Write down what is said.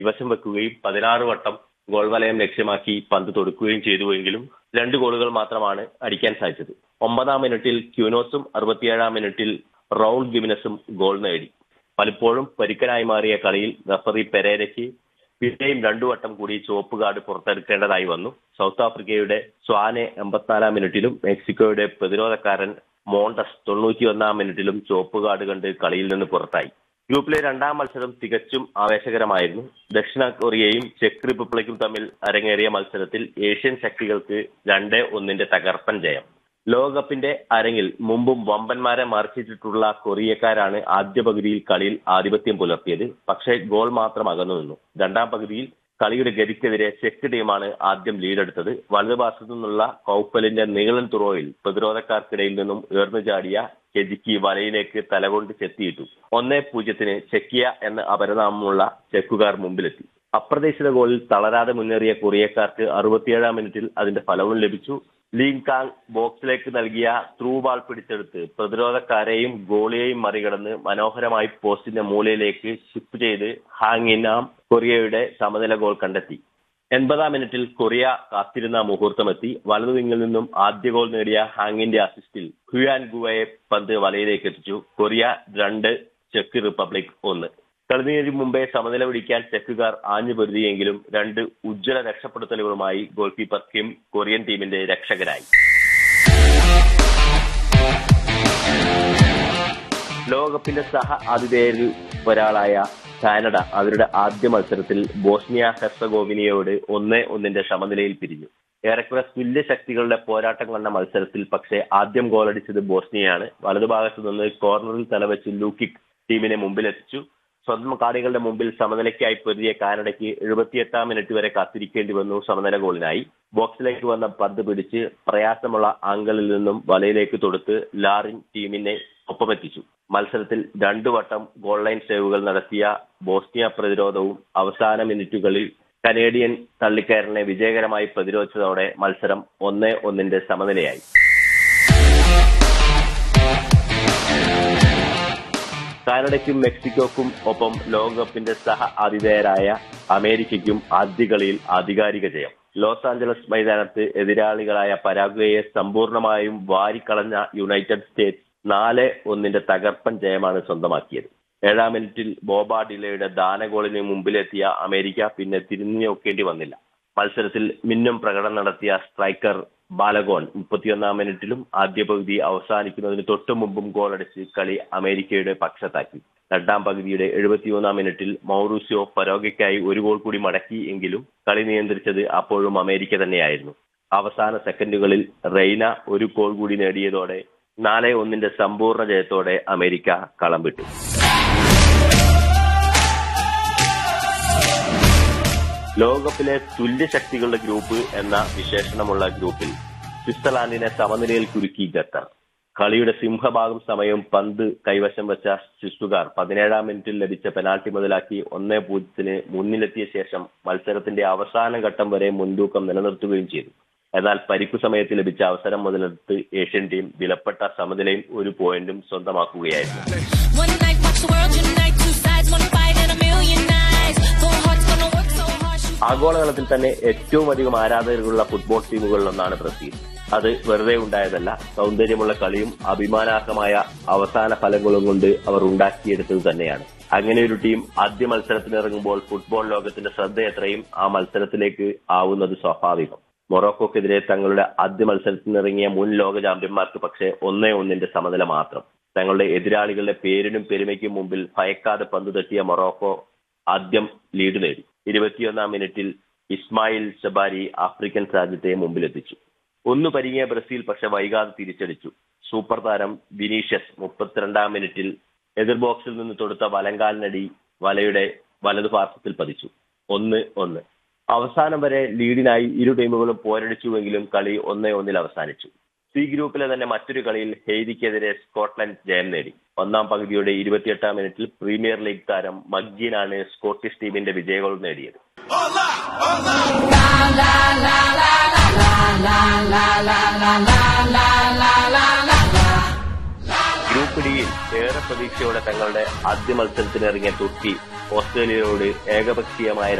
കൈവശം വെക്കുകയും പതിനാറ് വട്ടം ഗോൾ വലയം ലക്ഷ്യമാക്കി പന്ത് തൊടുക്കുകയും ചെയ്തുവെങ്കിലും രണ്ട് ഗോളുകൾ മാത്രമാണ് അടിക്കാൻ സാധിച്ചത് ഒമ്പതാം മിനിറ്റിൽ ക്യൂനോസും അറുപത്തിയേഴാം മിനിറ്റിൽ റൗൾ ഗിമിനസും ഗോൾ നേടി പലപ്പോഴും പരിക്കനായി മാറിയ കളിയിൽ റഫറി പെരേരയ്ക്ക് പിന്നെയും രണ്ടു വട്ടം കൂടി ചുവപ്പ് കാർഡ് പുറത്തെടുക്കേണ്ടതായി വന്നു സൗത്ത് ആഫ്രിക്കയുടെ സ്വാനെ എൺപത്തിനാലാം മിനിറ്റിലും മെക്സിക്കോയുടെ പ്രതിരോധക്കാരൻ മോണ്ടസ് തൊണ്ണൂറ്റിയൊന്നാം മിനിറ്റിലും ചുവപ്പ് കാർഡ് കണ്ട് കളിയിൽ നിന്ന് പുറത്തായി ഗ്രൂപ്പിലെ രണ്ടാം മത്സരം തികച്ചും ആവേശകരമായിരുന്നു ദക്ഷിണ കൊറിയയും ചെക്ക് റിപ്പബ്ലിക്കും തമ്മിൽ അരങ്ങേറിയ മത്സരത്തിൽ ഏഷ്യൻ ശക്തികൾക്ക് രണ്ട് ഒന്നിന്റെ തകർപ്പൻ ജയം ലോകകപ്പിന്റെ അരങ്ങിൽ മുമ്പും വമ്പന്മാരെ മറിച്ചിട്ടിട്ടുള്ള കൊറിയക്കാരാണ് ആദ്യ പകുതിയിൽ കളിയിൽ ആധിപത്യം പുലർത്തിയത് പക്ഷേ ഗോൾ മാത്രം അകന്നു നിന്നു രണ്ടാം പകുതിയിൽ കളിയുടെ ഗതിക്കെതിരെ ചെക്ക് ടീമാണ് ആദ്യം ലീഡെടുത്തത് വലതുഭാഗത്തു നിന്നുള്ള കൗപ്പലിന്റെ നീളൻ തുറോയിൽ പ്രതിരോധക്കാർക്കിടയിൽ നിന്നും ഉയർന്നു ചാടിയ കെജിക്കി വലയിലേക്ക് തലകൊണ്ട് ചെത്തിയിട്ടു ഒന്നേ പൂജ്യത്തിന് ചെക്കിയ എന്ന അപരനാമമുള്ള ചെക്കുകാർ മുമ്പിലെത്തി അപ്രതീക്ഷിത ഗോളിൽ തളരാതെ മുന്നേറിയ കൊറിയക്കാർക്ക് അറുപത്തിയേഴാം മിനിറ്റിൽ അതിന്റെ ഫലവും ലഭിച്ചു ലീങ് കാങ് ബോക്സിലേക്ക് നൽകിയ ത്രൂ ബാൾ പിടിച്ചെടുത്ത് പ്രതിരോധക്കാരെയും ഗോളിയെയും മറികടന്ന് മനോഹരമായി പോസ്റ്റിന്റെ മൂലയിലേക്ക് ഷിപ്പ് ചെയ്ത് ഹാങ്ങിനാം കൊറിയയുടെ സമനില ഗോൾ കണ്ടെത്തി എൺപതാം മിനിറ്റിൽ കൊറിയ കാത്തിരുന്ന മുഹൂർത്തമെത്തി വലതു വിങ്ങിൽ നിന്നും ആദ്യ ഗോൾ നേടിയ ഹാങ്ങിന്റെ അസിസ്റ്റിൽ ഹുയാൻ ഗുവയെ പന്ത് വലയിലേക്ക് എത്തിച്ചു കൊറിയ രണ്ട് ചെക്ക് റിപ്പബ്ലിക് ഒന്ന് കളിനീരി മുമ്പേ സമനില പിടിക്കാൻ ചെക്കുകാർ ആഞ്ഞു പൊരുതിയെങ്കിലും രണ്ട് ഉജ്ജ്വല രക്ഷപ്പെടുത്തലുകളുമായി ഗോൾ കീപ്പർ കിം കൊറിയൻ ടീമിന്റെ രക്ഷകരായി ലോകകപ്പിന്റെ സഹ ആതിഥേയരിൽ ഒരാളായ കാനഡ അവരുടെ ആദ്യ മത്സരത്തിൽ ബോസ്നിയ ഹെർസഗോവിനിയോട് ഒന്ന് ഒന്നിന്റെ സമനിലയിൽ പിരിഞ്ഞു ഏറെക്കുറെ തുല്യ ശക്തികളുടെ പോരാട്ടം കണ്ട മത്സരത്തിൽ പക്ഷേ ആദ്യം ഗോളടിച്ചത് ബോസ്നിയയാണ് വലതുഭാഗത്തു നിന്ന് കോർണറിൽ തലവെച്ച് ലൂക്കിക് ടീമിനെ മുമ്പിലെത്തിച്ചു സ്വന്തം കാണികളുടെ മുമ്പിൽ സമനിലയ്ക്കായി പൊരുതിയ കാനഡയ്ക്ക് എഴുപത്തിയെട്ടാം മിനിറ്റ് വരെ കാത്തിരിക്കേണ്ടി വന്നു സമനില ഗോളിനായി ബോക്സിലേക്ക് വന്ന പന്ത് പിടിച്ച് പ്രയാസമുള്ള ആംഗിളിൽ നിന്നും വലയിലേക്ക് തൊടുത്ത് ലാറിൻ ടീമിനെ ഒപ്പമെത്തിച്ചു മത്സരത്തിൽ രണ്ടു വട്ടം ഗോൾ ലൈൻ സേവുകൾ നടത്തിയ ബോസ്നിയ പ്രതിരോധവും അവസാന മിനിറ്റുകളിൽ കനേഡിയൻ തള്ളിക്കയറിനെ വിജയകരമായി പ്രതിരോധിച്ചതോടെ മത്സരം ഒന്നേ ഒന്നിന്റെ സമനിലയായി കാനഡയ്ക്കും മെക്സിക്കോക്കും ഒപ്പം ലോകകപ്പിന്റെ സഹ ആതിഥേയരായ അമേരിക്കയ്ക്കും ആദ്യ കളിയിൽ ആധികാരിക ജയം ലോസ് ആഞ്ചലസ് മൈതാനത്ത് എതിരാളികളായ പരാഗ്വയെ സമ്പൂർണമായും വാരിക്കളഞ്ഞ യുണൈറ്റഡ് സ്റ്റേറ്റ്സ് നാല് ഒന്നിന്റെ തകർപ്പൻ ജയമാണ് സ്വന്തമാക്കിയത് ഏഴാം മിനിറ്റിൽ ബോബ ഡിലയുടെ ദാനഗോളിന് മുമ്പിലെത്തിയ അമേരിക്ക പിന്നെ തിരിഞ്ഞു നോക്കേണ്ടി വന്നില്ല മത്സരത്തിൽ മിന്നും പ്രകടനം നടത്തിയ സ്ട്രൈക്കർ ബാലഗോൺ മുപ്പത്തിയൊന്നാം മിനിറ്റിലും ആദ്യ പകുതി അവസാനിക്കുന്നതിന് തൊട്ടു മുമ്പും ഗോളടിച്ച് കളി അമേരിക്കയുടെ പക്ഷത്താക്കി രണ്ടാം പകുതിയുടെ എഴുപത്തിയൊന്നാം മിനിറ്റിൽ മൗറൂസിയോ പരോഗയ്ക്കായി ഒരു ഗോൾ കൂടി മടക്കി എങ്കിലും കളി നിയന്ത്രിച്ചത് അപ്പോഴും അമേരിക്ക തന്നെയായിരുന്നു അവസാന സെക്കൻഡുകളിൽ റെയ്ന ഒരു ഗോൾ കൂടി നേടിയതോടെ നാല് ഒന്നിന്റെ സമ്പൂർണ്ണ ജയത്തോടെ അമേരിക്ക കളം വിട്ടു ലോകകപ്പിലെ തുല്യ ശക്തികളുടെ ഗ്രൂപ്പ് എന്ന വിശേഷണമുള്ള ഗ്രൂപ്പിൽ സ്വിറ്റ്സർലാൻഡിനെ സമനിലയിൽ കുരുക്കി ഖത്തർ കളിയുടെ സിംഹഭാഗം സമയവും പന്ത് കൈവശം വെച്ച സ്വിസ്സുകാർ പതിനേഴാം മിനിറ്റിൽ ലഭിച്ച പെനാൽറ്റി മുതലാക്കി ഒന്നേ പൂജ്യത്തിന് മുന്നിലെത്തിയ ശേഷം മത്സരത്തിന്റെ അവസാന ഘട്ടം വരെ മുൻതൂക്കം നിലനിർത്തുകയും ചെയ്തു എന്നാൽ പരിക്കു സമയത്ത് ലഭിച്ച അവസരം മുതലെടുത്ത് ഏഷ്യൻ ടീം വിലപ്പെട്ട സമനിലയും ഒരു പോയിന്റും സ്വന്തമാക്കുകയായിരുന്നു One night, watch the world unite. Two sides, one fight, and a million eyes. Four hearts gonna work so hard. Shoot ആഗോളതലത്തിൽ തന്നെ ഏറ്റവും അധികം ആരാധകരുള്ള ഫുട്ബോൾ ടീമുകളിലൊന്നാണ് ബ്രസീൽ അത് വെറുതെ ഉണ്ടായതല്ല സൗന്ദര്യമുള്ള കളിയും അഭിമാനാർഹമായ അവസാന ഫലങ്ങളും കൊണ്ട് അവർ ഉണ്ടാക്കിയെടുത്തത് തന്നെയാണ് അങ്ങനെ ഒരു ടീം ആദ്യ മത്സരത്തിന് ഇറങ്ങുമ്പോൾ ഫുട്ബോൾ ലോകത്തിന്റെ ശ്രദ്ധ എത്രയും ആ മത്സരത്തിലേക്ക് ആവുന്നത് സ്വാഭാവികം മൊറോക്കോക്കെതിരെ തങ്ങളുടെ ആദ്യ മത്സരത്തിനിറങ്ങിയ മുൻ ലോക ചാമ്പ്യന്മാർക്ക് പക്ഷേ ഒന്നേ ഒന്നിന്റെ സമനില മാത്രം തങ്ങളുടെ എതിരാളികളുടെ പേരിനും പെരുമയ്ക്കും മുമ്പിൽ ഭയക്കാതെ പന്ത് തട്ടിയ മൊറോക്കോ ആദ്യം ലീഡ് നേടി ഇരുപത്തിയൊന്നാം മിനിറ്റിൽ ഇസ്മായിൽ ഷബാരി ആഫ്രിക്കൻ രാജ്യത്തെ മുമ്പിലെത്തിച്ചു ഒന്ന് പരിങ്ങിയ ബ്രസീൽ പക്ഷെ വൈകാതെ തിരിച്ചടിച്ചു സൂപ്പർ താരം വിനീഷ്യസ് മുപ്പത്തിരണ്ടാം മിനിറ്റിൽ എതിർ ബോക്സിൽ നിന്ന് തൊടുത്ത വലങ്കാലിനടി വലയുടെ വലതു പാർശ്വത്തിൽ പതിച്ചു ഒന്ന് ഒന്ന് അവസാനം വരെ ലീഡിനായി ഇരു ടീമുകളും പോരടിച്ചുവെങ്കിലും കളി ഒന്നേ ഒന്നിൽ അവസാനിച്ചു സി ഗ്രൂപ്പിലെ തന്നെ മറ്റൊരു കളിയിൽ ഹെയ്തിക്കെതിരെ സ്കോട്ട്ലൻഡ് ജയം നേടി ഒന്നാം പകുതിയുടെ ഇരുപത്തിയെട്ടാം മിനിറ്റിൽ പ്രീമിയർ ലീഗ് താരം മഗ്ഗീനാണ് സ്കോട്ടിഷ് ടീമിന്റെ വിജയഗോൾ നേടിയത് ഗ്രൂപ്പ് ഗ്രൂപ്പ് ഡിയിൽ ഏറെ പ്രതീക്ഷയോടെ തങ്ങളുടെ ആദ്യ മത്സരത്തിനിറങ്ങിയ തുർക്കി ഓസ്ട്രേലിയയോട് ഏകപക്ഷീയമായ